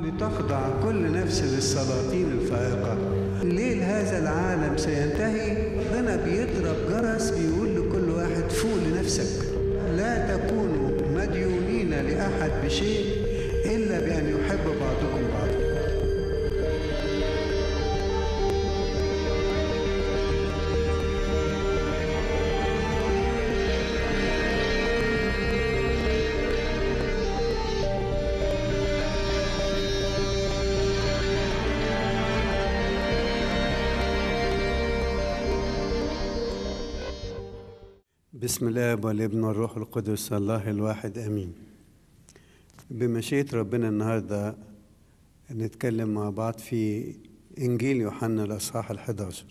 لتخضع كل نفس للسلاطين الفائقة ليل هذا العالم سينتهي ربنا بيضرب جرس بيقول لكل واحد فوق لنفسك لا تكونوا مديونين لأحد بشيء إلا بأن يحب بعضكم بعضا بسم الله والابن والروح القدس الله الواحد امين بمشيئة ربنا النهارده نتكلم مع بعض في انجيل يوحنا الاصحاح ال11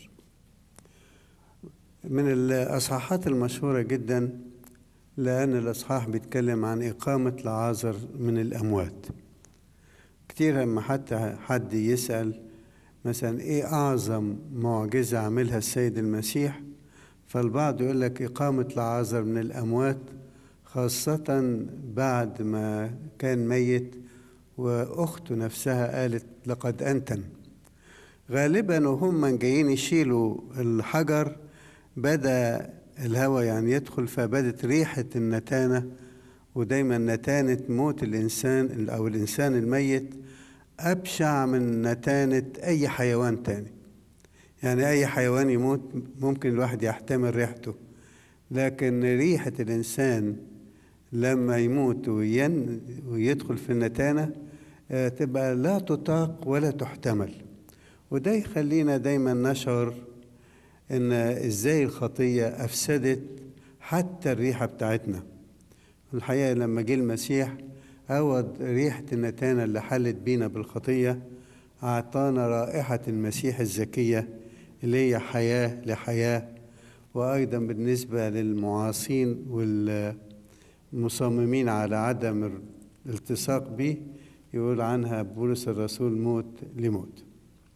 من الاصحاحات المشهوره جدا لان الاصحاح بيتكلم عن اقامه لعازر من الاموات كتير لما حتى حد يسال مثلا ايه اعظم معجزه عملها السيد المسيح فالبعض يقول لك إقامة لعازر من الأموات خاصة بعد ما كان ميت وأخته نفسها قالت لقد أنتن غالبا وهم جايين يشيلوا الحجر بدأ الهواء يعني يدخل فبدت ريحة النتانة ودايما نتانة موت الإنسان أو الإنسان الميت أبشع من نتانة أي حيوان تاني يعني أي حيوان يموت ممكن الواحد يحتمل ريحته لكن ريحة الإنسان لما يموت وين ويدخل في النتانة تبقى لا تطاق ولا تحتمل وده يخلينا دايما نشعر ان ازاي الخطية افسدت حتى الريحة بتاعتنا الحقيقة لما جه المسيح عوض ريحة النتانة اللي حلت بينا بالخطية أعطانا رائحة المسيح الزكية اللي هي حياة لحياة وأيضا بالنسبة للمعاصين والمصممين على عدم الالتصاق به يقول عنها بولس الرسول موت لموت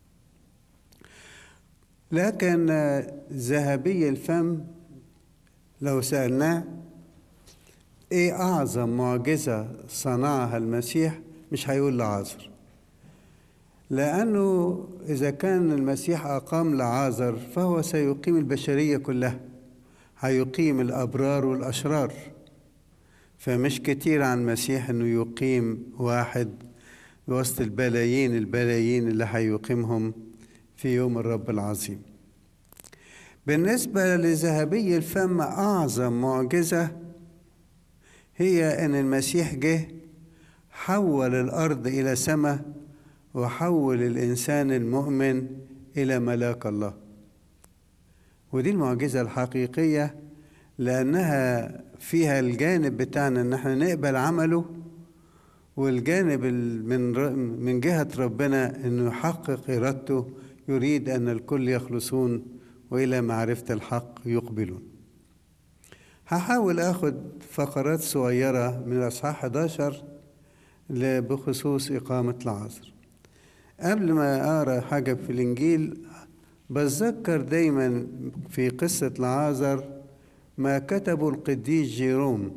لكن ذهبي الفم لو سألناه ايه أعظم معجزة صنعها المسيح مش هيقول لعازر لأنه إذا كان المسيح أقام لعازر فهو سيقيم البشرية كلها هيقيم الأبرار والأشرار فمش كتير عن المسيح أنه يقيم واحد وسط البلايين البلايين اللي هيقيمهم في يوم الرب العظيم بالنسبة لذهبي الفم أعظم معجزة هي أن المسيح جه حول الأرض إلى سماء وحول الإنسان المؤمن إلى ملاك الله ودي المعجزة الحقيقية لأنها فيها الجانب بتاعنا إن احنا نقبل عمله والجانب من من جهة ربنا إنه يحقق إرادته يريد أن الكل يخلصون وإلى معرفة الحق يقبلون هحاول أخد فقرات صغيرة من الأصحاح 11 بخصوص إقامة العصر قبل ما أقرأ حاجة في الإنجيل بتذكر دايما في قصة لعازر ما كتبه القديس جيروم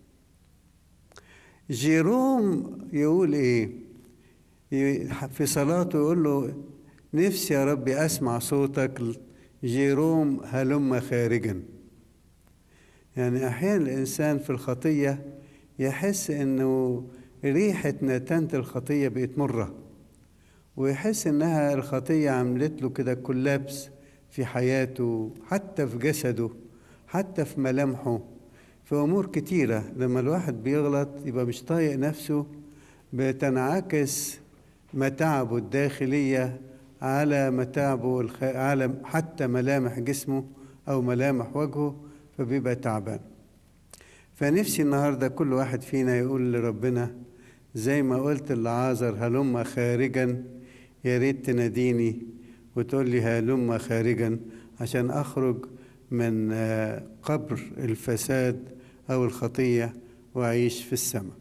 جيروم يقول إيه في صلاته يقول له نفسي يا ربي أسمع صوتك جيروم هلم خارجا يعني أحيانا الإنسان في الخطية يحس إنه ريحة نتانة الخطية بقت مرة ويحس إنها الخطية عملت له كده كولابس في حياته حتى في جسده حتى في ملامحه في أمور كتيرة لما الواحد بيغلط يبقى مش طايق نفسه بتنعكس متاعبه الداخلية على متاعبه الخ... على حتى ملامح جسمه أو ملامح وجهه فبيبقى تعبان فنفسي النهارده كل واحد فينا يقول لربنا زي ما قلت لعازر هلم خارجا يا ريت تناديني وتقول لي هلم خارجا عشان اخرج من قبر الفساد او الخطيه واعيش في السماء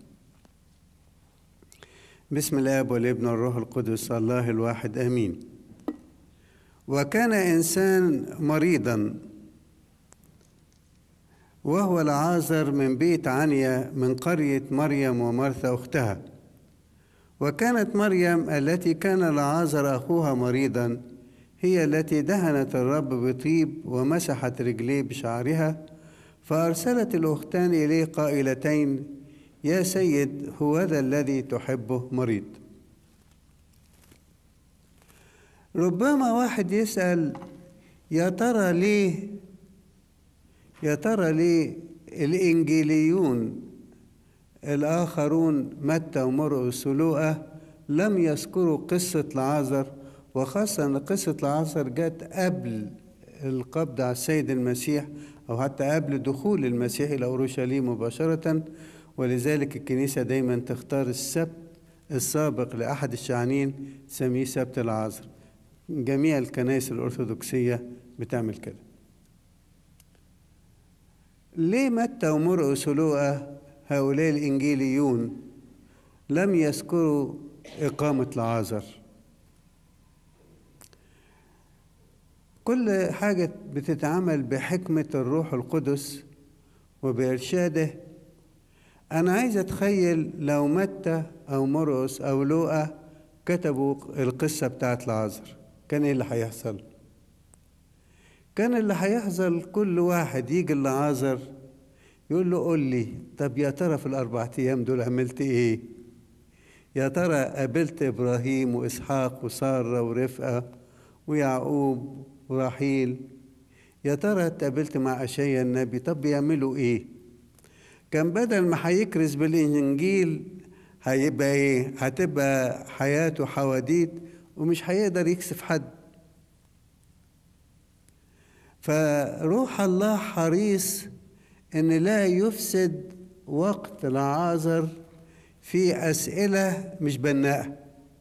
بسم الاب والابن والروح القدس الله الواحد امين وكان انسان مريضا وهو العازر من بيت عنيا من قرية مريم ومرثا أختها وكانت مريم التي كان لعازر أخوها مريضا هي التي دهنت الرب بطيب ومسحت رجليه بشعرها فأرسلت الأختان إليه قائلتين يا سيد هو ذا الذي تحبه مريض ربما واحد يسأل يا ترى ليه يا ترى ليه الإنجيليون الآخرون متى ومرقس ولوقا لم يذكروا قصة العازر وخاصة أن قصة العازر جت قبل القبض على السيد المسيح أو حتى قبل دخول المسيح إلى أورشليم مباشرة ولذلك الكنيسة دايما تختار السبت السابق لأحد الشعنين تسميه سبت العازر جميع الكنائس الأرثوذكسية بتعمل كده ليه متى ومرقس ولوقا هؤلاء الإنجيليون لم يذكروا إقامة العازر كل حاجة بتتعمل بحكمة الروح القدس وبإرشاده أنا عايز أتخيل لو متى أو مرقس أو لوقا كتبوا القصة بتاعت العازر كان إيه اللي هيحصل؟ كان اللي هيحصل كل واحد يجي العازر يقول له قول لي طب يا ترى في الأربع أيام دول عملت إيه؟ يا ترى قابلت إبراهيم وإسحاق وسارة ورفقة ويعقوب ورحيل يا ترى اتقابلت مع أشياء النبي طب بيعملوا إيه؟ كان بدل ما هيكرز بالإنجيل هيبقى إيه؟ هتبقى حياته حواديت ومش هيقدر يكسف حد فروح الله حريص ان لا يفسد وقت العازر في اسئله مش بناءه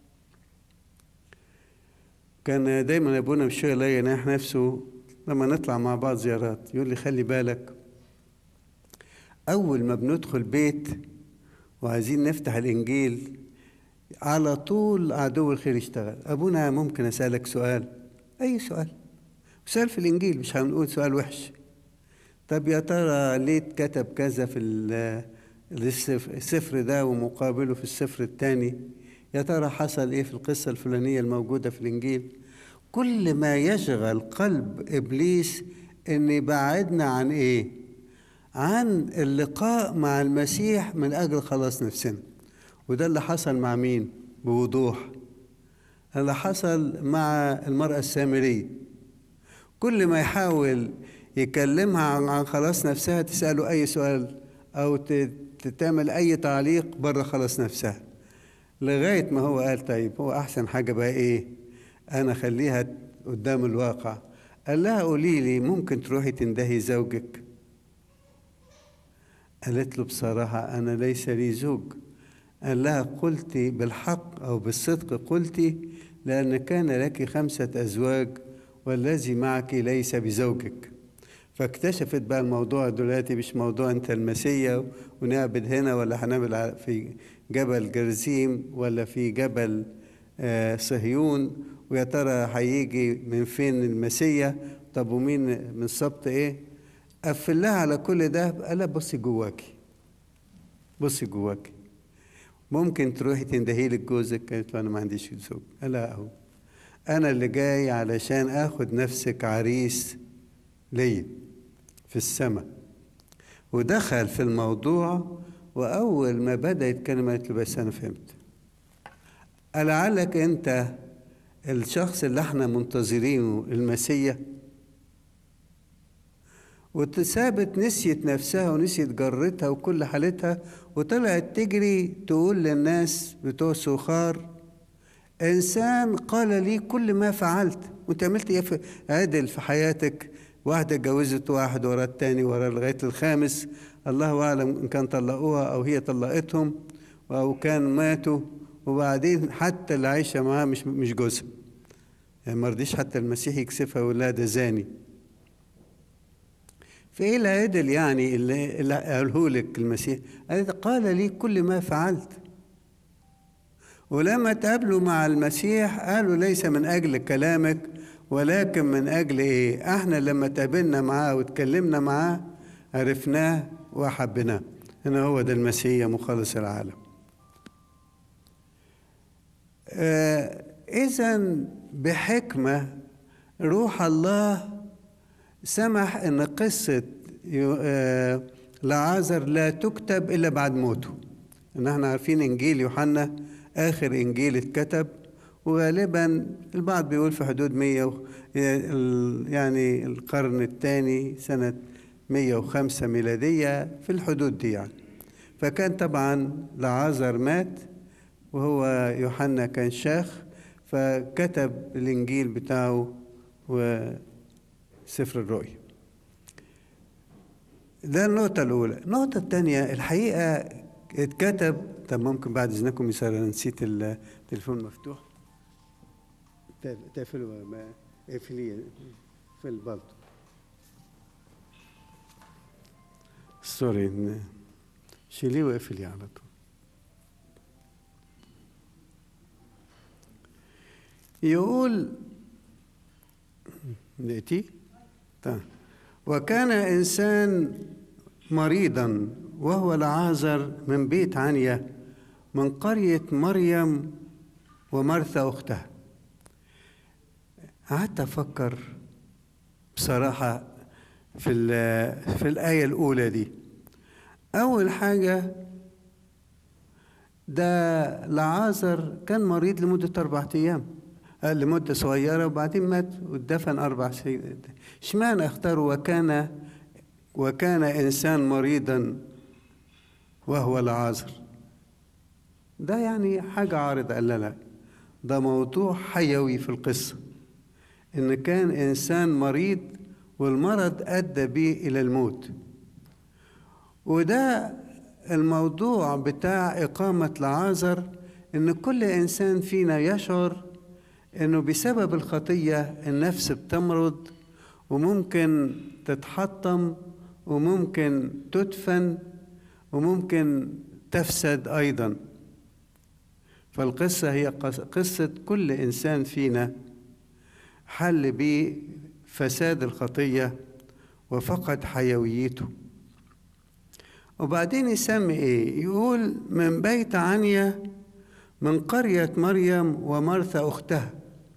كان دايما ابونا بالشغل يناح نفسه لما نطلع مع بعض زيارات يقول لي خلي بالك اول ما بندخل بيت وعايزين نفتح الانجيل على طول عدو الخير يشتغل ابونا ممكن اسالك سؤال اي سؤال سؤال في الانجيل مش هنقول سؤال وحش طب يا ترى ليه اتكتب كذا في السفر ده ومقابله في السفر الثاني يا ترى حصل ايه في القصة الفلانية الموجودة في الانجيل كل ما يشغل قلب ابليس ان يبعدنا عن ايه عن اللقاء مع المسيح من اجل خلاص نفسنا وده اللي حصل مع مين بوضوح اللي حصل مع المرأة السامرية كل ما يحاول يكلمها عن خلاص نفسها تسأله أي سؤال أو تعمل أي تعليق بره خلاص نفسها لغاية ما هو قال طيب هو أحسن حاجة بقى إيه أنا خليها قدام الواقع قال لها قولي لي ممكن تروحي تندهي زوجك قالت له بصراحة أنا ليس لي زوج قال لها قلت بالحق أو بالصدق قلت لأن كان لك خمسة أزواج والذي معك ليس بزوجك فاكتشفت بقى الموضوع دلوقتي مش موضوع انت المسيا ونعبد هنا ولا هنعبد في جبل جرزيم ولا في جبل آه صهيون ويا ترى هيجي من فين المسيا طب ومين من سبط ايه قفل لها على كل ده قال بصي جواكي بصي جواكي ممكن تروحي تندهي لك جوزك قالت له انا ما عنديش زوج قال لها اهو انا اللي جاي علشان اخد نفسك عريس ليا في السماء ودخل في الموضوع واول ما بدا يتكلم قالت له بس انا فهمت لعلك انت الشخص اللي احنا منتظرينه المسيا وتثابت نسيت نفسها ونسيت جرتها وكل حالتها وطلعت تجري تقول للناس بتوع سخار إنسان قال لي كل ما فعلت وأنت عملت إيه عدل في حياتك واحدة اتجوزت واحد ورا التاني ورا لغاية الخامس الله أعلم إن كان طلقوها أو هي طلقتهم أو كان ماتوا وبعدين حتى اللي عايشة معاه مش مش جوزها يعني ما رضيش حتى المسيح يكسفها ويقول لها ده زاني فايه العدل يعني اللي, اللي قاله لك المسيح قالت قال لي كل ما فعلت ولما تقابلوا مع المسيح قالوا ليس من اجل كلامك ولكن من اجل ايه احنا لما تقابلنا معاه واتكلمنا معاه عرفناه وحبناه هنا هو ده المسيح مخلص العالم آه إذا بحكمة روح الله سمح إن قصة آه لعازر لا تكتب إلا بعد موته إن احنا عارفين إنجيل يوحنا آخر إنجيل اتكتب وغالبا البعض بيقول في حدود مية يعني القرن الثاني سنة 105 ميلادية في الحدود دي يعني فكان طبعا لعازر مات وهو يوحنا كان شاخ فكتب الإنجيل بتاعه وسفر الرؤيا ده النقطة الأولى النقطة الثانية الحقيقة اتكتب طب ممكن بعد إذنكم يسأل أنا نسيت التليفون مفتوح تقفلوا ما اقفليه في البلطو سوري شيليه واقفليه على طول يقول لقيتيه طيب وكان إنسان مريضا وهو لعازر من بيت عنيا من قرية مريم ومرثا أختها قعدت أفكر بصراحة في في الآية الأولى دي أول حاجة ده لعازر كان مريض لمدة أربعة أيام لمدة صغيرة وبعدين مات ودفن أربع سنين اشمعنى اختاروا وكان وكان إنسان مريضا وهو لعازر ده يعني حاجة عارضة قال لا لا ده موضوع حيوي في القصة إن كان إنسان مريض والمرض أدى به إلى الموت وده الموضوع بتاع إقامة لعازر إن كل إنسان فينا يشعر إنه بسبب الخطية النفس بتمرض وممكن تتحطم وممكن تدفن وممكن تفسد أيضا فالقصة هي قصة كل إنسان فينا حل بفساد الخطية وفقد حيويته وبعدين يسمي ايه يقول من بيت عنيا من قرية مريم ومرثا أختها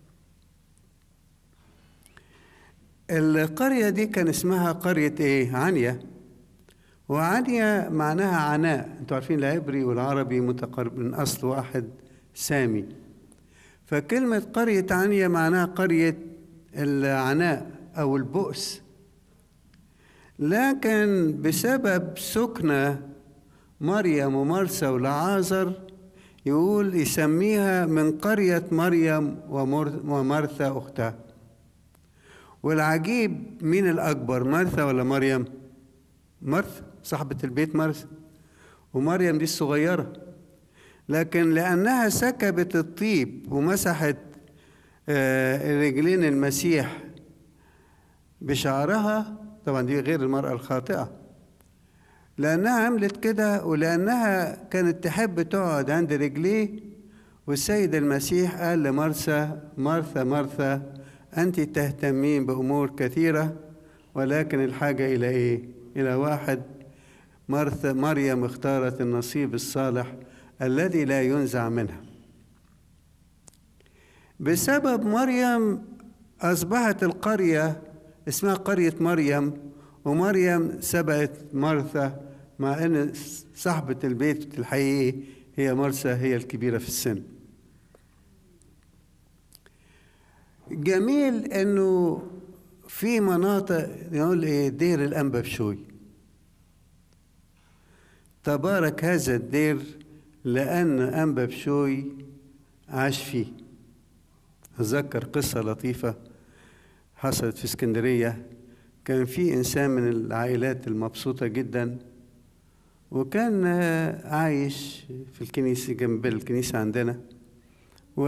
القرية دي كان اسمها قرية ايه عنيا وعنيا معناها عناء انتوا عارفين العبري والعربي متقارب من أصل واحد سامي فكلمة قرية عنيا معناها قرية العناء أو البؤس لكن بسبب سكنة مريم ومرسى ولعازر يقول يسميها من قرية مريم ومرثى أختها والعجيب مين الأكبر مرثى ولا مريم مرثى صاحبة البيت مرثى ومريم دي الصغيرة لكن لأنها سكبت الطيب ومسحت رجلين المسيح بشعرها طبعا دي غير المرأة الخاطئة لأنها عملت كده ولأنها كانت تحب تقعد عند رجليه والسيد المسيح قال لمرثى مرثى مرثى أنت تهتمين بأمور كثيرة ولكن الحاجة إلى إيه؟ إلى واحد مرثى مريم اختارت النصيب الصالح الذي لا ينزع منها بسبب مريم أصبحت القرية اسمها قرية مريم ومريم سبقت مرثا مع أن صاحبة البيت الحقيقي هي مرثا هي الكبيرة في السن جميل أنه في مناطق يقول إيه دير الأنبا بشوي تبارك هذا الدير لأن أنبا بشوي عاش فيه أتذكر قصة لطيفة حصلت في اسكندرية كان في إنسان من العائلات المبسوطة جدا وكان عايش في الكنيسة جنب الكنيسة عندنا و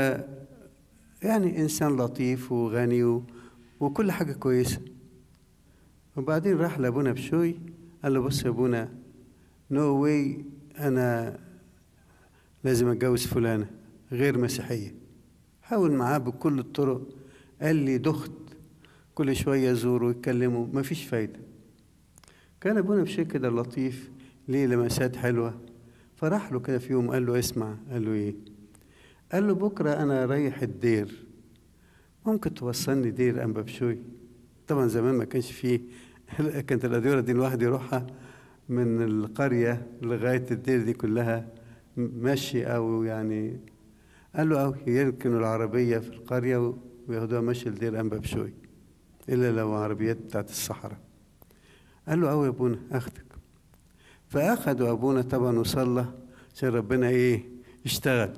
يعني إنسان لطيف وغني و... وكل حاجة كويسة وبعدين راح لأبونا بشوي قال له بص يا أبونا نو no واي أنا لازم أتجوز فلانة غير مسيحية حاول معاه بكل الطرق قال لي دخت كل شوية يزوروا ويتكلموا مفيش فايدة كان أبونا بشيء كده لطيف ليه لمسات حلوة فراح له كده في يوم قال له اسمع قال له ايه قال له بكرة أنا رايح الدير ممكن توصلني دير أنبا بشوي طبعا زمان ما كانش فيه كانت الأديرة دي الواحد يروحها من القرية لغاية الدير دي كلها مشي أو يعني قال له أو يركنوا العربية في القرية وياخدوها مشي لدير أنبا بشوي إلا لو عربيات بتاعت الصحراء قال له أو يا أبونا أخدك فأخدوا أبونا طبعا وصلى عشان ربنا إيه يشتغل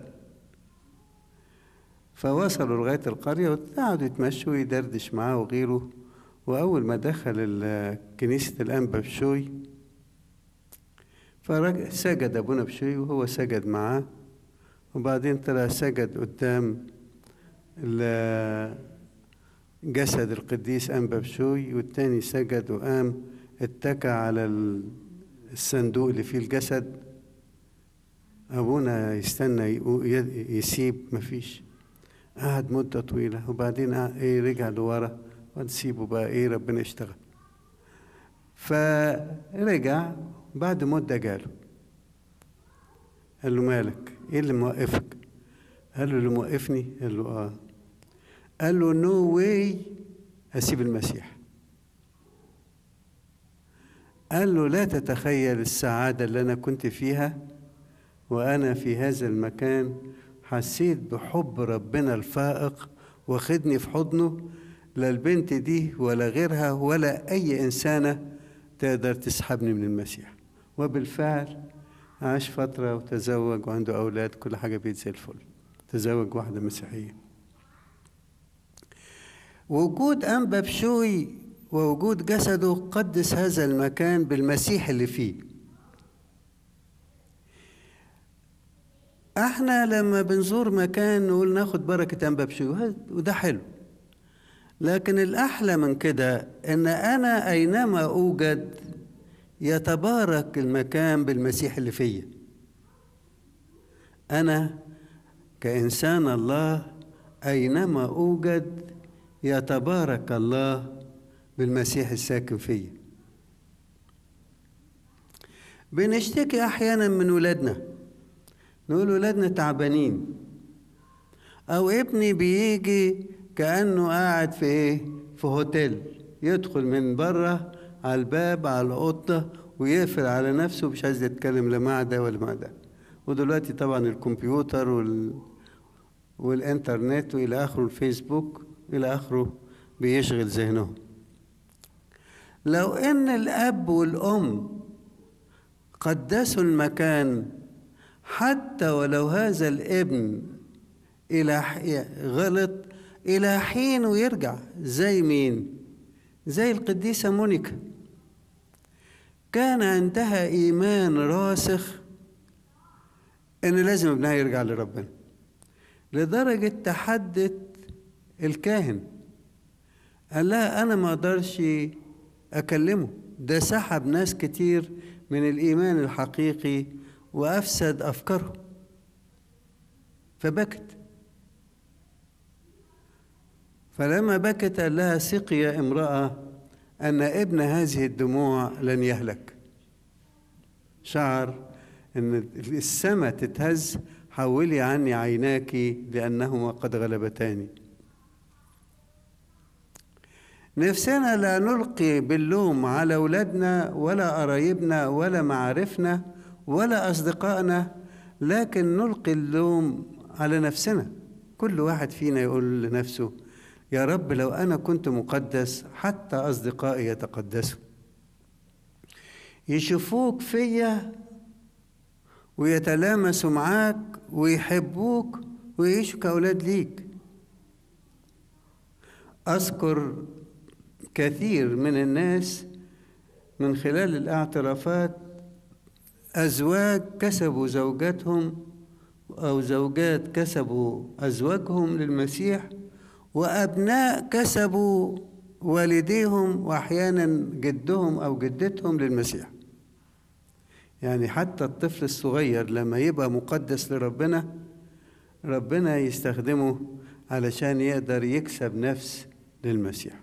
فوصلوا لغاية القرية وقعدوا يتمشوا ويدردش معاه وغيره وأول ما دخل كنيسة الأنبا بشوي فسجد أبونا بشوي وهو سجد معاه وبعدين طلع سجد قدام جسد القديس أنبا بشوي والتاني سجد وقام اتكى على الصندوق اللي فيه الجسد أبونا يستنى يسيب مفيش قعد مدة طويلة وبعدين إيه رجع لورا وتسيبه بقى إيه ربنا يشتغل فرجع بعد مدة جاله قال له مالك إيه اللي موقفك؟ قال له اللي موقفني؟ قال له آه قال له نو واي أسيب المسيح قال له لا تتخيل السعادة اللي أنا كنت فيها وأنا في هذا المكان حسيت بحب ربنا الفائق واخدني في حضنه لا البنت دي ولا غيرها ولا أي إنسانة تقدر تسحبني من المسيح وبالفعل عاش فترة وتزوج وعنده أولاد كل حاجة بيت زي الفل تزوج واحدة مسيحية وجود أنبا بشوي ووجود جسده قدس هذا المكان بالمسيح اللي فيه احنا لما بنزور مكان نقول ناخد بركة أنبا بشوي وده حلو لكن الأحلى من كده إن أنا أينما أوجد يتبارك المكان بالمسيح اللي فيا أنا كإنسان الله أينما أوجد يتبارك الله بالمسيح الساكن فيا بنشتكي أحيانا من ولادنا نقول ولادنا تعبانين أو ابني بيجي كأنه قاعد في إيه؟ في هوتيل يدخل من بره على الباب على القطة ويقفل على نفسه مش عايز يتكلم لا مع ده ولا مع ده ودلوقتي طبعا الكمبيوتر وال... والإنترنت وإلى آخره الفيسبوك إلى آخره بيشغل ذهنهم لو إن الأب والأم قدسوا المكان حتى ولو هذا الابن إلى غلط إلى حين ويرجع زي مين؟ زي القديسة مونيكا كان عندها إيمان راسخ إن لازم ابنها يرجع لربنا لدرجة تحدت الكاهن قال لها أنا ما أقدرش أكلمه ده سحب ناس كتير من الإيمان الحقيقي وأفسد أفكارهم فبكت فلما بكت قال لها ثقي يا امرأة أن ابن هذه الدموع لن يهلك شعر أن السماء تتهز حولي عني عيناك لأنهما قد غلبتاني نفسنا لا نلقي باللوم على أولادنا ولا قرايبنا ولا معارفنا ولا أصدقائنا لكن نلقي اللوم على نفسنا كل واحد فينا يقول لنفسه يا رب لو أنا كنت مقدس حتى أصدقائي يتقدسوا يشوفوك فيا ويتلامسوا معاك ويحبوك ويعيشوا كأولاد ليك أذكر كثير من الناس من خلال الاعترافات أزواج كسبوا زوجاتهم أو زوجات كسبوا أزواجهم للمسيح وأبناء كسبوا والديهم وأحيانا جدهم أو جدتهم للمسيح يعني حتى الطفل الصغير لما يبقى مقدس لربنا ربنا يستخدمه علشان يقدر يكسب نفس للمسيح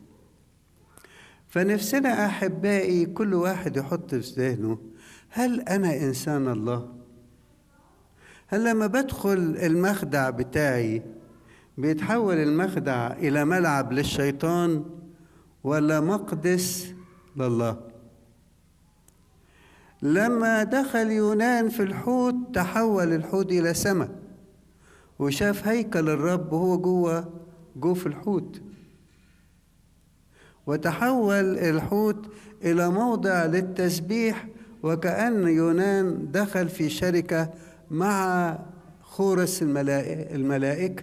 فنفسنا أحبائي كل واحد يحط في ذهنه هل أنا إنسان الله؟ هل لما بدخل المخدع بتاعي بيتحول المخدع إلى ملعب للشيطان ولا مقدس لله لما دخل يونان في الحوت تحول الحوت إلى سماء وشاف هيكل الرب وهو جوه جوه في الحوت وتحول الحوت إلى موضع للتسبيح وكأن يونان دخل في شركة مع خورس الملائكة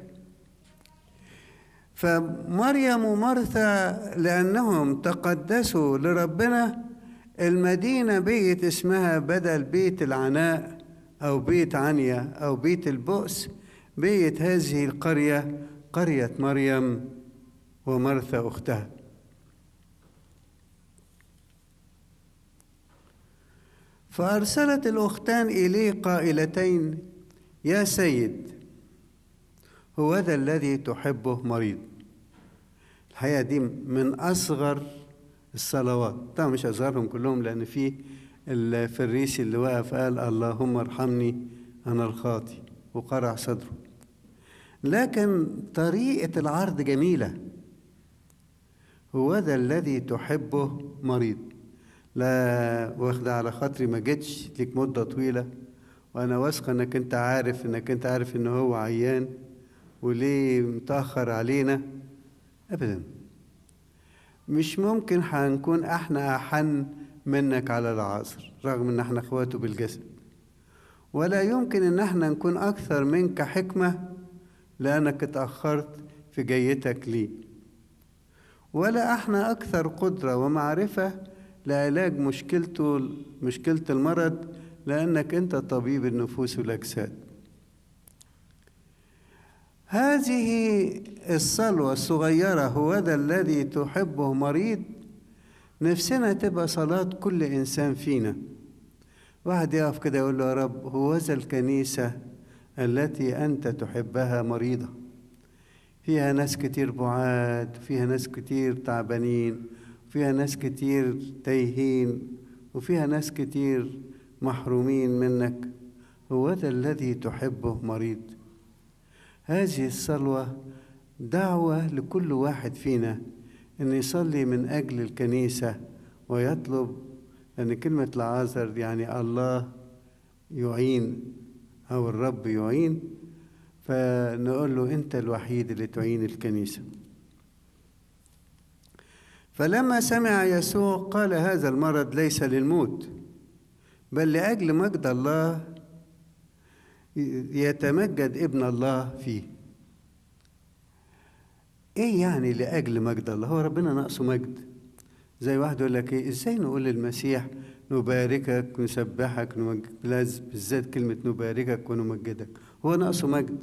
فمريم ومرثا لأنهم تقدسوا لربنا المدينة بيت اسمها بدل بيت العناء أو بيت عنيا أو بيت البؤس بيت هذه القرية قرية مريم ومرثا أختها فأرسلت الأختان إليه قائلتين يا سيد هو ذا الذي تحبه مريض الحقيقة دي من أصغر الصلوات طبعا مش أصغرهم كلهم لأن في الفريسي اللي وقف قال اللهم ارحمني أنا الخاطي وقرع صدره لكن طريقة العرض جميلة هو ذا الذي تحبه مريض لا واخدة على خاطري ما جيتش ليك مدة طويلة وأنا واثقة إنك أنت عارف إنك أنت عارف إن هو عيان وليه متأخر علينا أبدا مش ممكن هنكون احنا أحن منك على العصر رغم إن احنا إخواته بالجسد ولا يمكن إن احنا نكون أكثر منك حكمة لأنك اتأخرت في جيتك لي ولا احنا أكثر قدرة ومعرفة لعلاج مشكلته مشكلة المرض لأنك أنت طبيب النفوس والأجساد هذه الصلوة الصغيرة هو ذا الذي تحبه مريض نفسنا تبقى صلاة كل إنسان فينا واحد يقف كده يقول له يا رب هو ذا الكنيسة التي أنت تحبها مريضة فيها ناس كتير بعاد فيها ناس كتير تعبانين فيها ناس كتير تايهين وفيها ناس كتير محرومين منك هو ذا الذي تحبه مريض هذه الصلوة دعوة لكل واحد فينا أن يصلي من أجل الكنيسة ويطلب لأن كلمة العازر يعني الله يعين أو الرب يعين فنقول له أنت الوحيد اللي تعين الكنيسة فلما سمع يسوع قال هذا المرض ليس للموت بل لأجل مجد الله يتمجد ابن الله فيه ايه يعني لاجل مجد الله هو ربنا ناقصه مجد زي واحد يقول لك ايه ازاي نقول للمسيح نباركك نسبحك نمجد بالذات كلمة نباركك ونمجدك هو ناقصه مجد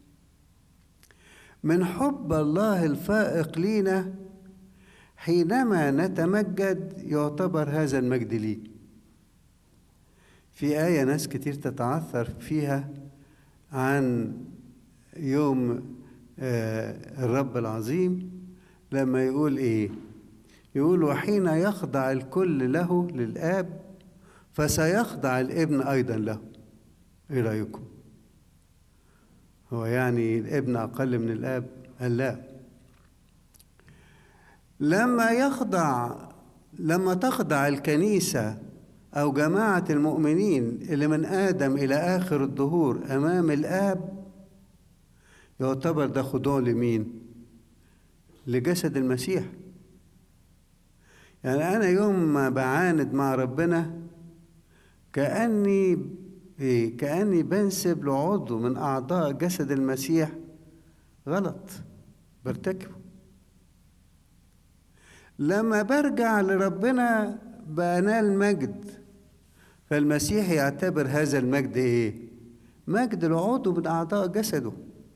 من حب الله الفائق لينا حينما نتمجد يعتبر هذا المجد ليه في آية ناس كتير تتعثر فيها عن يوم الرب العظيم لما يقول إيه يقول وحين يخضع الكل له للآب فسيخضع الابن أيضا له إيه رأيكم هو يعني الابن أقل من الآب قال لا لما يخضع لما تخضع الكنيسة أو جماعة المؤمنين اللي من آدم إلى آخر الدهور أمام الآب يعتبر ده خضوع لمين؟ لجسد المسيح يعني أنا يوم ما بعاند مع ربنا كأني إيه؟ كأني بنسب لعضو من أعضاء جسد المسيح غلط برتكبه لما برجع لربنا بنال مجد فالمسيح يعتبر هذا المجد ايه مجد العضو من اعضاء جسده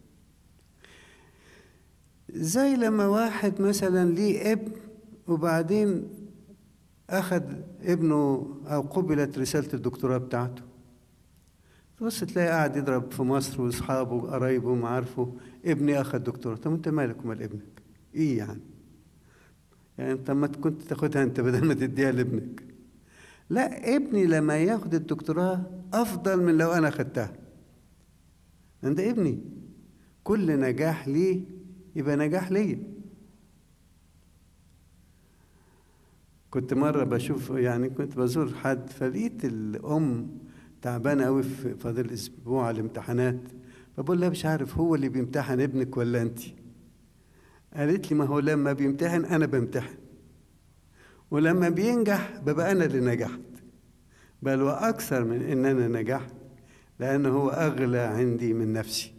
زي لما واحد مثلا ليه ابن وبعدين اخذ ابنه او قبلت رساله الدكتوراه بتاعته تبص تلاقي قاعد يضرب في مصر واصحابه وقرايبه ومعارفه ابني اخذ دكتوراه طب انت مالك ومال ابنك ايه يعني يعني انت ما كنت تاخدها انت بدل ما تديها لابنك لا ابني لما ياخد الدكتوراه افضل من لو انا خدتها ده ابني كل نجاح ليه يبقى نجاح ليا كنت مرة بشوف يعني كنت بزور حد فلقيت الأم تعبانة أوي في فاضل أسبوع على الامتحانات فبقول لها مش عارف هو اللي بيمتحن ابنك ولا أنت قالت لي ما هو لما بيمتحن أنا بمتحن ولما بينجح ببقى أنا اللي نجحت بل وأكثر من إن أنا نجحت لأنه هو أغلى عندي من نفسي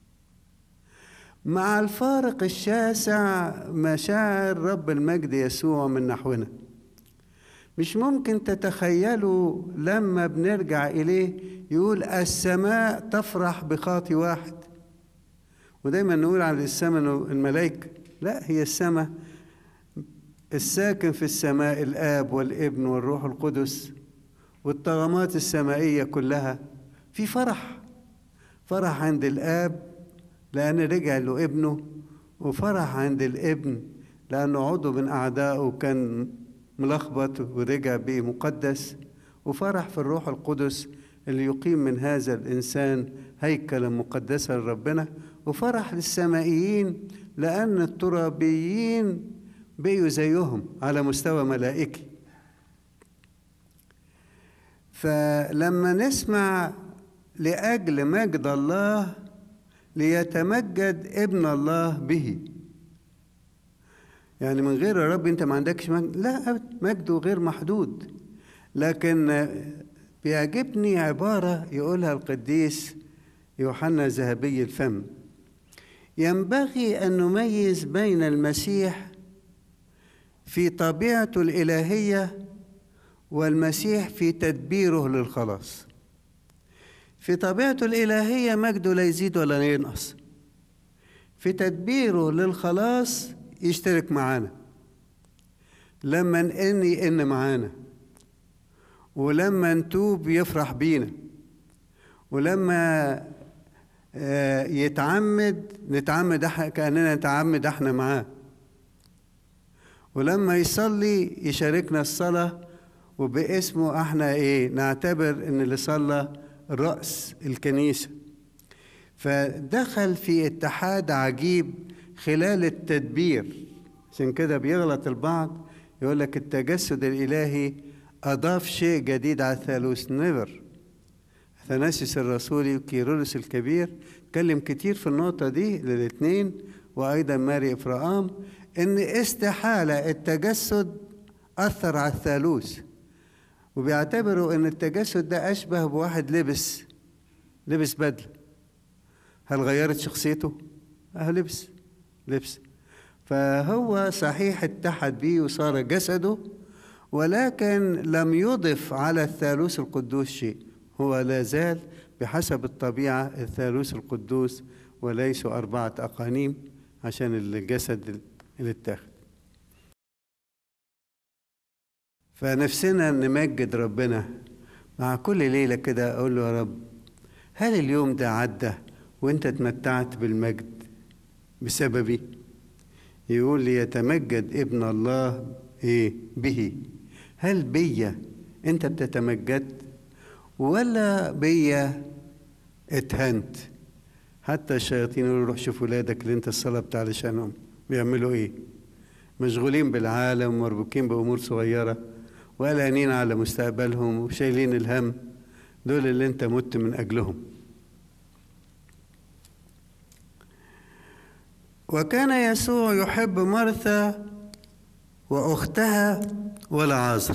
مع الفارق الشاسع مشاعر رب المجد يسوع من نحونا مش ممكن تتخيلوا لما بنرجع إليه يقول السماء تفرح بخاطي واحد ودايما نقول على السماء الملائكة لا هي السماء الساكن في السماء الآب والابن والروح القدس والطغمات السمائية كلها في فرح فرح عند الآب لأن رجع له ابنه وفرح عند الابن لأنه عضو من أعدائه كان ملخبط ورجع بيه مقدس وفرح في الروح القدس اللي يقيم من هذا الإنسان هيكلا مقدسا لربنا وفرح للسمائيين لأن الترابيين بقيوا زيهم على مستوى ملائكي فلما نسمع لأجل مجد الله ليتمجد ابن الله به يعني من غير يا رب انت ما عندكش مجد لا مجده غير محدود لكن بيعجبني عبارة يقولها القديس يوحنا ذهبي الفم ينبغي أن نميز بين المسيح في طبيعته الإلهية والمسيح في تدبيره للخلاص في طبيعته الإلهية مجده لا يزيد ولا ينقص في تدبيره للخلاص يشترك معانا لما نئني إن معانا ولما نتوب يفرح بينا ولما يتعمد نتعمد كأننا نتعمد احنا معاه ولما يصلي يشاركنا الصلاة وباسمه احنا ايه نعتبر ان اللي صلى رأس الكنيسة فدخل في اتحاد عجيب خلال التدبير عشان كده بيغلط البعض يقول لك التجسد الإلهي أضاف شيء جديد على الثالوث نيفر ثناسيس الرسولي وكيرولس الكبير اتكلم كتير في النقطة دي للاثنين وأيضا ماري إفرام إن استحالة التجسد أثر على الثالوث وبيعتبروا ان التجسد ده اشبه بواحد لبس لبس بدله هل غيرت شخصيته اه لبس لبس فهو صحيح اتحد بيه وصار جسده ولكن لم يضف على الثالوث القدوس شيء هو لا زال بحسب الطبيعة الثالوث القدوس وليسوا أربعة أقانيم عشان الجسد اللي اتاخد فنفسنا نمجد ربنا مع كل ليلة كده أقول له يا رب هل اليوم ده عدى وانت اتمتعت بالمجد بسببي يقول لي يتمجد ابن الله ايه به هل بيا انت بتتمجد ولا بيا اتهنت حتى الشياطين يقولوا روح شوف ولادك اللي انت الصلاه علشانهم بيعملوا ايه مشغولين بالعالم ومربوكين بامور صغيره وقلقانين على مستقبلهم وشايلين الهم دول اللي انت مت من اجلهم وكان يسوع يحب مرثا واختها والعازر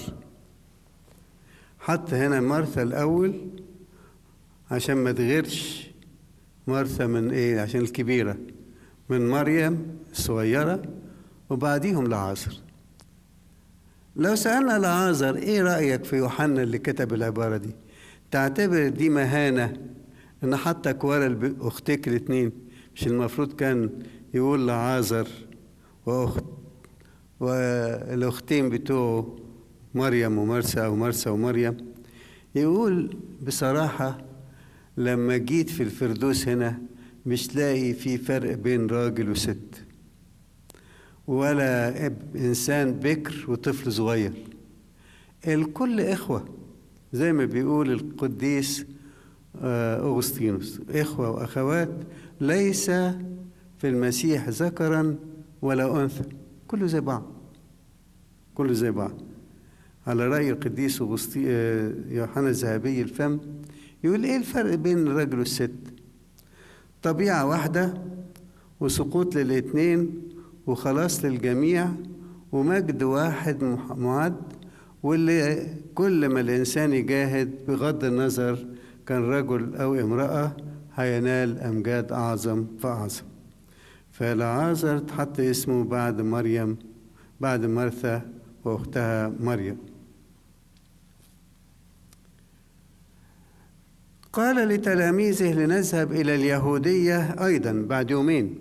حتى هنا مرثا الاول عشان ما تغيرش مرثا من ايه عشان الكبيره من مريم الصغيره وبعديهم لعازر لو سألنا لعازر ايه رأيك في يوحنا اللي كتب العبارة دي تعتبر دي مهانة ان حطك ورا اختك الاتنين مش المفروض كان يقول لعازر واخت والاختين بتوعه مريم ومرسى او مرسى ومريم يقول بصراحة لما جيت في الفردوس هنا مش لاقي في فرق بين راجل وست ولا إنسان بكر وطفل صغير الكل إخوة زي ما بيقول القديس أغسطينوس إخوة وأخوات ليس في المسيح ذكرا ولا أنثى كله زي بعض كله زي بعض على رأي القديس يوحنا الذهبي الفم يقول إيه الفرق بين الرجل والست طبيعة واحدة وسقوط للاتنين وخلاص للجميع ومجد واحد معد واللي كل ما الإنسان يجاهد بغض النظر كان رجل أو امرأة هينال أمجاد أعظم فأعظم فالعازر تحط اسمه بعد مريم بعد مرثا وأختها مريم قال لتلاميذه لنذهب إلى اليهودية أيضا بعد يومين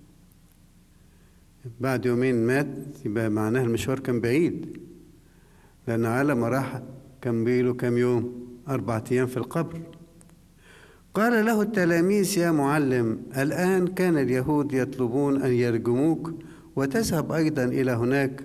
بعد يومين مات يبقى معناها المشوار كان بعيد لأن على ما راح كان بيله كام يوم أربعة أيام في القبر قال له التلاميذ يا معلم الآن كان اليهود يطلبون أن يرجموك وتذهب أيضا إلى هناك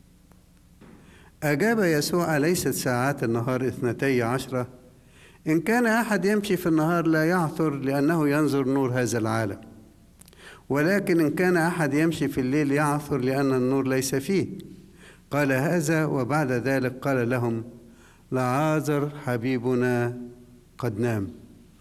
أجاب يسوع أليست ساعات النهار اثنتي عشرة إن كان أحد يمشي في النهار لا يعثر لأنه ينظر نور هذا العالم ولكن إن كان أحد يمشي في الليل يعثر لأن النور ليس فيه قال هذا وبعد ذلك قال لهم لعازر حبيبنا قد نام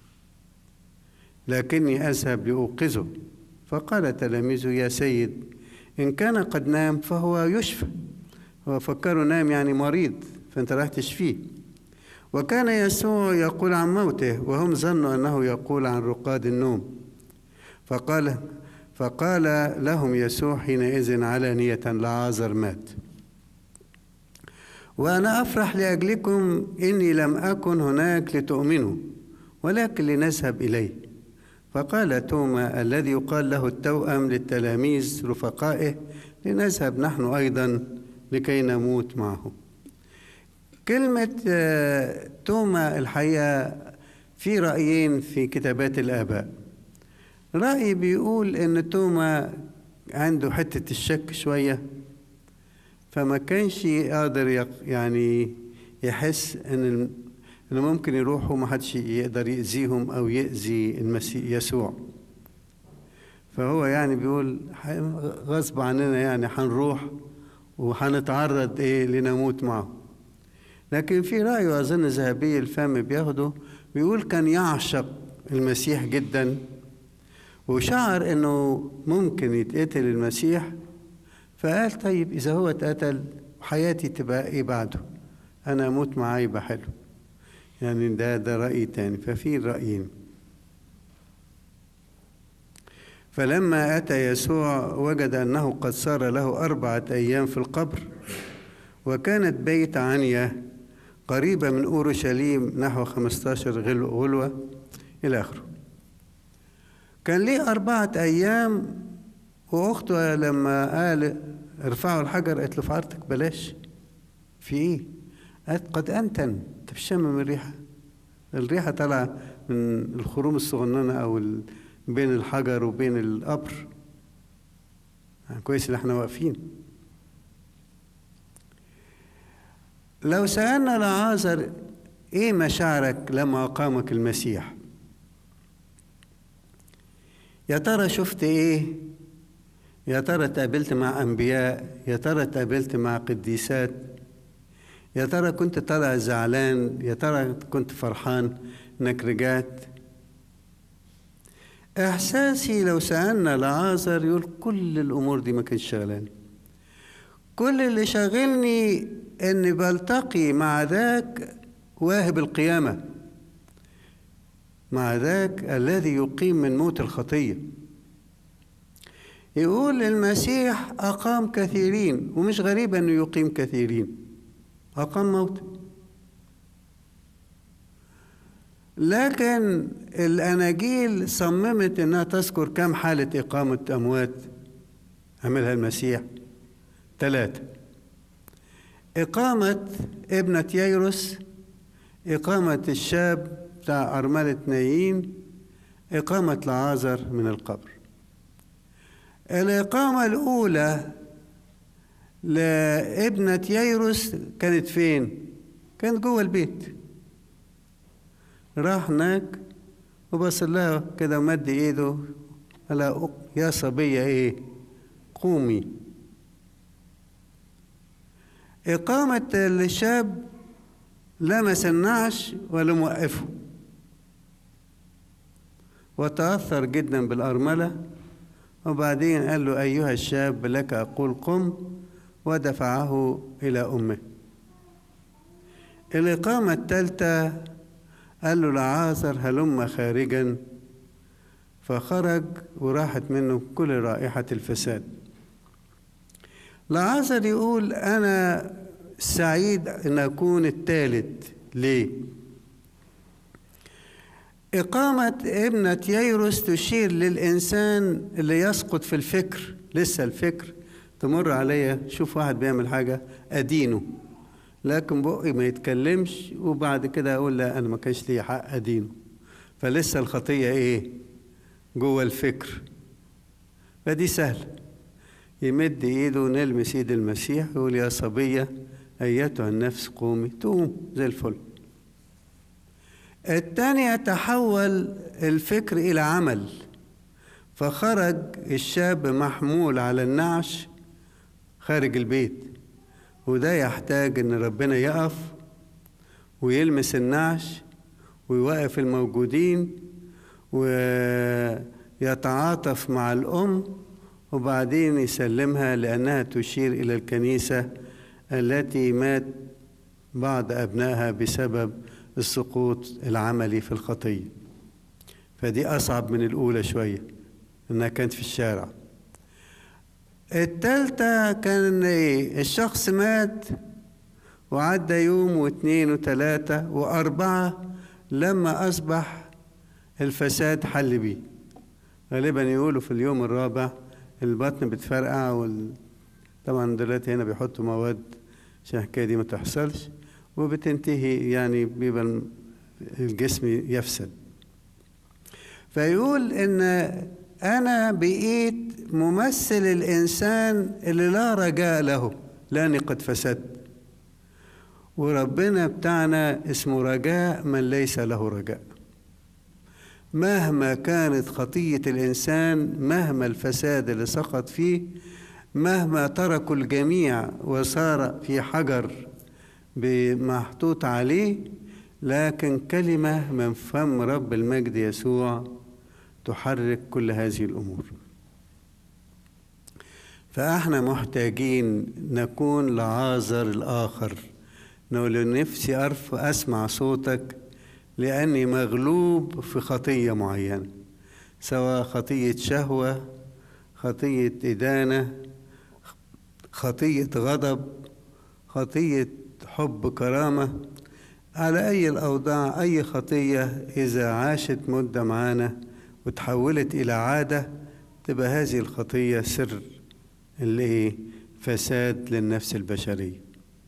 لكني أذهب لأوقظه فقال تلاميذه يا سيد إن كان قد نام فهو يشفى هو فكروا نام يعني مريض فأنت راح تشفيه وكان يسوع يقول عن موته وهم ظنوا أنه يقول عن رقاد النوم فقال فقال لهم يسوع حينئذ علانية لعازر مات وأنا أفرح لأجلكم إني لم أكن هناك لتؤمنوا ولكن لنذهب إليه فقال توما الذي يقال له التوأم للتلاميذ رفقائه لنذهب نحن أيضا لكي نموت معه كلمة توما الحقيقة في رأيين في كتابات الآباء رأي بيقول إن توما عنده حتة الشك شوية فما كانش قادر يعني يحس إن إنه ممكن يروحوا ما حدش يقدر يأذيهم أو يأذي المسيح يسوع فهو يعني بيقول غصب عننا يعني هنروح وهنتعرض إيه لنموت معه لكن في رأيه أظن ذهبي الفم بياخده بيقول كان يعشق المسيح جدا وشعر انه ممكن يتقتل المسيح فقال طيب اذا هو اتقتل حياتي تبقى ايه بعده انا اموت معاه يبقى حلو يعني ده ده رأي تاني ففي رأيين فلما أتى يسوع وجد أنه قد صار له أربعة أيام في القبر وكانت بيت عنيا قريبة من أورشليم نحو 15 غلوة إلى آخره كان ليه أربعة أيام وأخته لما قال ارفعوا الحجر قالت له في عرضك بلاش في إيه؟ قالت قد أنتن أنت بتشمم الريحة الريحة طالعة من الخروم الصغننة أو بين الحجر وبين القبر يعني كويس إن احنا واقفين لو سألنا لعازر إيه مشاعرك لما أقامك المسيح يا ترى شفت إيه يا ترى تقابلت مع أنبياء يا ترى تقابلت مع قديسات يا ترى كنت طالع زعلان يا ترى كنت فرحان انك رجعت احساسي لو سالنا لعازر يقول كل الامور دي ما كانتش شغلاني كل اللي شاغلني اني بلتقي مع ذاك واهب القيامه مع ذاك الذي يقيم من موت الخطيه يقول المسيح اقام كثيرين ومش غريب انه يقيم كثيرين أقام موت لكن الأناجيل صممت إنها تذكر كم حالة إقامة أموات عملها المسيح ثلاثة إقامة ابنة ييروس إقامة الشاب بتاع أرملة نايين إقامة لعازر من القبر الإقامة الأولى لابنة ييروس كانت فين؟ كانت جوه البيت راح هناك وبص لها كده ومد ايده قال يا صبية ايه قومي إقامة الشاب لمس النعش ولم وقفه وتأثر جدا بالأرملة وبعدين قال له أيها الشاب لك أقول قم ودفعه إلى أمه الإقامة الثالثة قال له لعازر هلم خارجا فخرج وراحت منه كل رائحة الفساد لعازر يقول أنا سعيد أن أكون الثالث ليه؟ إقامة ابنة ييروس تشير للإنسان اللي يسقط في الفكر لسه الفكر تمر عليا شوف واحد بيعمل حاجة أدينه لكن بقي ما يتكلمش وبعد كده أقول لا أنا ما كانش لي حق أدينه فلسه الخطية إيه جوه الفكر فدي سهلة يمد إيده ونلمس إيد المسيح يقول يا صبية أيتها النفس قومي تقوم زي الفل الثانية تحول الفكر إلى عمل فخرج الشاب محمول على النعش خارج البيت وده يحتاج ان ربنا يقف ويلمس النعش ويوقف الموجودين ويتعاطف مع الام وبعدين يسلمها لانها تشير الى الكنيسه التي مات بعض ابنائها بسبب السقوط العملي في الخطيه فدي اصعب من الاولى شويه انها كانت في الشارع التالتة كان ايه الشخص مات وعدى يوم واثنين وثلاثة وأربعة لما أصبح الفساد حل بيه غالبا يقولوا في اليوم الرابع البطن بتفرقع وال... طبعا دلوقتي هنا بيحطوا مواد عشان الحكاية دي ما تحصلش وبتنتهي يعني بيبقى الجسم يفسد فيقول ان انا بقيت ممثل الانسان اللي لا رجاء له لاني قد فسدت وربنا بتاعنا اسمه رجاء من ليس له رجاء مهما كانت خطيه الانسان مهما الفساد اللي سقط فيه مهما تركوا الجميع وصار في حجر محطوط عليه لكن كلمه من فم رب المجد يسوع تحرك كل هذه الامور فاحنا محتاجين نكون لعازر الاخر نقول نفسي أرف اسمع صوتك لاني مغلوب في خطيه معينه سواء خطيه شهوه خطيه ادانه خطيه غضب خطيه حب كرامه على اي الاوضاع اي خطيه اذا عاشت مده معانا وتحولت إلى عادة تبقى هذه الخطية سر اللي فساد للنفس البشرية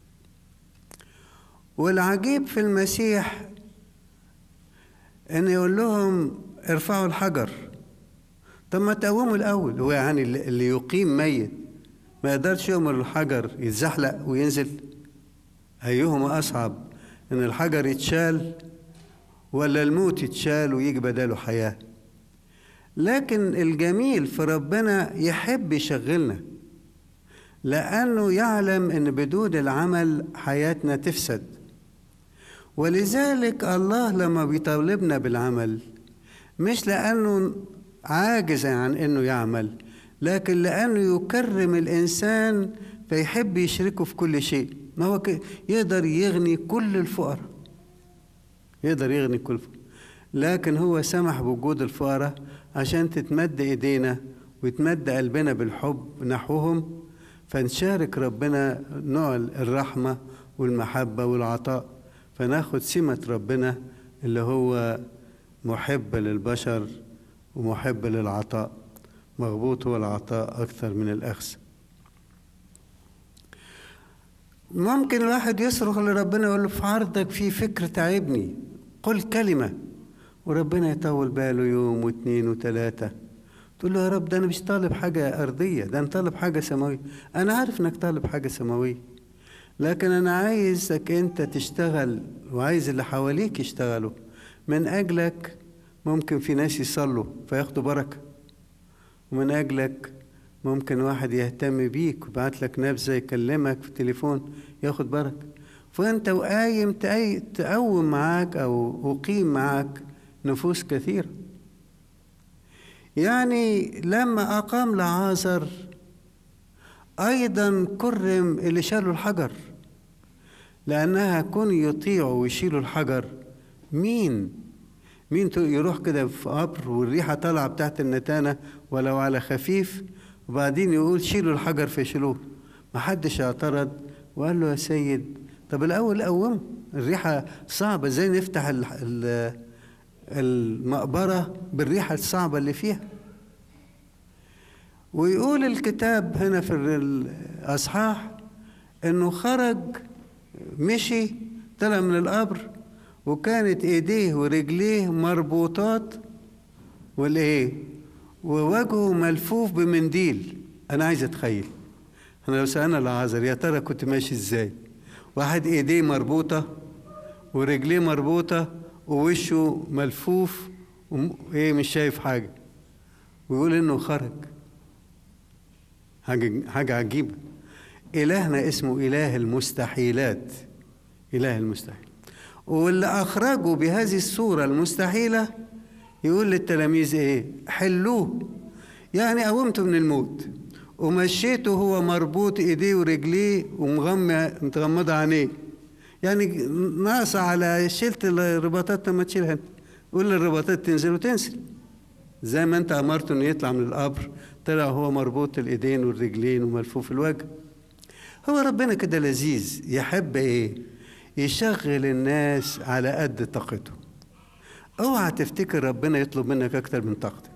والعجيب في المسيح ان يقول لهم ارفعوا الحجر طب ما تقوموا الاول هو يعني اللي يقيم ميت ما يقدرش يؤمر الحجر يتزحلق وينزل ايهما اصعب ان الحجر يتشال ولا الموت يتشال ويجي بداله حياه لكن الجميل في ربنا يحب يشغلنا لأنه يعلم أن بدون العمل حياتنا تفسد ولذلك الله لما بيطالبنا بالعمل مش لأنه عاجز عن أنه يعمل لكن لأنه يكرم الإنسان فيحب يشركه في كل شيء ما هو يقدر يغني كل الفقراء يقدر يغني كل الفقراء لكن هو سمح بوجود الفقراء عشان تتمد ايدينا ويتمد قلبنا بالحب نحوهم فنشارك ربنا نوع الرحمة والمحبة والعطاء فناخد سمة ربنا اللي هو محب للبشر ومحب للعطاء مغبوط هو العطاء أكثر من الأخذ ممكن الواحد يصرخ لربنا يقول له في عرضك في فكر تعبني قل كلمة وربنا يطول باله يوم واثنين وثلاثة تقول له يا رب ده أنا مش طالب حاجة أرضية ده أنا طالب حاجة سماوية أنا عارف إنك طالب حاجة سماوية لكن أنا عايزك أنت تشتغل وعايز اللي حواليك يشتغلوا من أجلك ممكن في ناس يصلوا فياخدوا بركة ومن أجلك ممكن واحد يهتم بيك ويبعت لك نبذة يكلمك في التليفون ياخد بركة فأنت وقايم تقوم معاك أو أقيم معاك نفوس كثيرة يعني لما أقام لعازر أيضا كرم اللي شالوا الحجر لأنها كون يطيعوا ويشيلوا الحجر مين مين يروح كده في قبر والريحة طالعة بتاعت النتانة ولو على خفيف وبعدين يقول شيلوا الحجر فيشيلوه محدش اعترض وقال له يا سيد طب الأول قومه الريحة صعبة ازاي نفتح المقبرة بالريحة الصعبة اللي فيها ويقول الكتاب هنا في الأصحاح إنه خرج مشي طلع من القبر وكانت ايديه ورجليه مربوطات والايه ووجهه ملفوف بمنديل انا عايز اتخيل انا لو سالنا العازر يا ترى كنت ماشي ازاي واحد ايديه مربوطه ورجليه مربوطه ووشه ملفوف وايه مش شايف حاجه ويقول انه خرج حاجه حاجه عجيبه الهنا اسمه اله المستحيلات اله المستحيل واللي أخرجوا بهذه الصورة المستحيلة يقول للتلاميذ إيه حلوه يعني قومته من الموت ومشيته هو مربوط إيديه ورجليه ومغمى متغمضة عينيه يعني ناقصة على شلت الرباطات لما تشيلها انت قول للرباطات تنزل وتنزل زي ما انت امرته انه يطلع من القبر طلع هو مربوط الايدين والرجلين وملفوف الوجه هو ربنا كده لذيذ يحب ايه يشغل الناس على قد طاقته اوعى تفتكر ربنا يطلب منك اكتر من طاقتك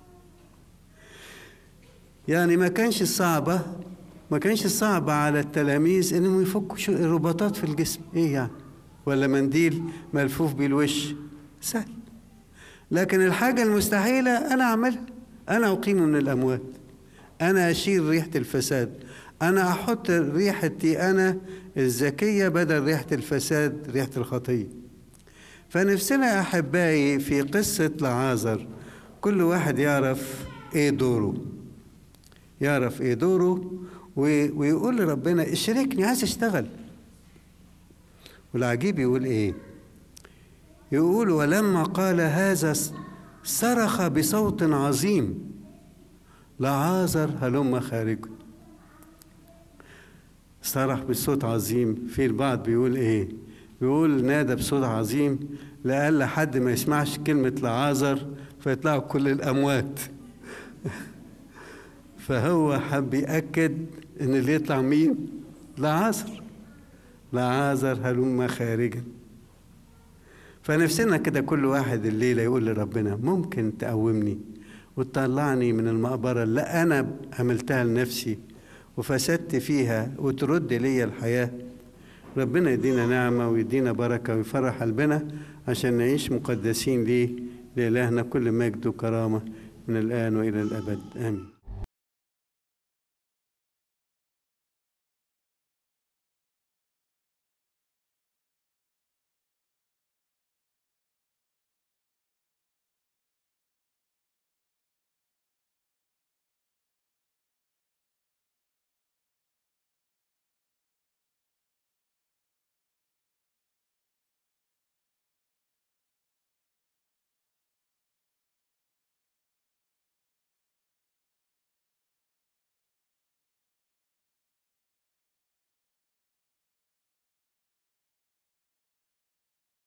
يعني ما كانش صعبة ما كانش صعب على التلاميذ انهم يفكوا رباطات في الجسم ايه يعني ولا منديل ملفوف بالوش سهل لكن الحاجة المستحيلة أنا أعملها أنا أقيم من الأموات أنا أشيل ريحة الفساد أنا أحط ريحتي أنا الذكية بدل ريحة الفساد ريحة الخطية فنفسنا يا أحبائي في قصة لعازر كل واحد يعرف إيه دوره يعرف إيه دوره ويقول لربنا اشركني عايز أشتغل والعجيب يقول إيه يقول ولما قال هذا صرخ بصوت عظيم لعازر هلم خارجه صرخ بصوت عظيم في البعض بيقول ايه بيقول نادى بصوت عظيم لأقل حد ما يسمعش كلمة لعازر فيطلعوا كل الأموات فهو حب يأكد إن اللي يطلع مين؟ لعازر لعازر هلم خارجا فنفسنا كده كل واحد الليلة يقول لربنا ممكن تقومني وتطلعني من المقبرة اللي أنا عملتها لنفسي وفسدت فيها وترد لي الحياة ربنا يدينا نعمة ويدينا بركة ويفرح قلبنا عشان نعيش مقدسين ليه لإلهنا كل مجد وكرامة من الآن وإلى الأبد آمين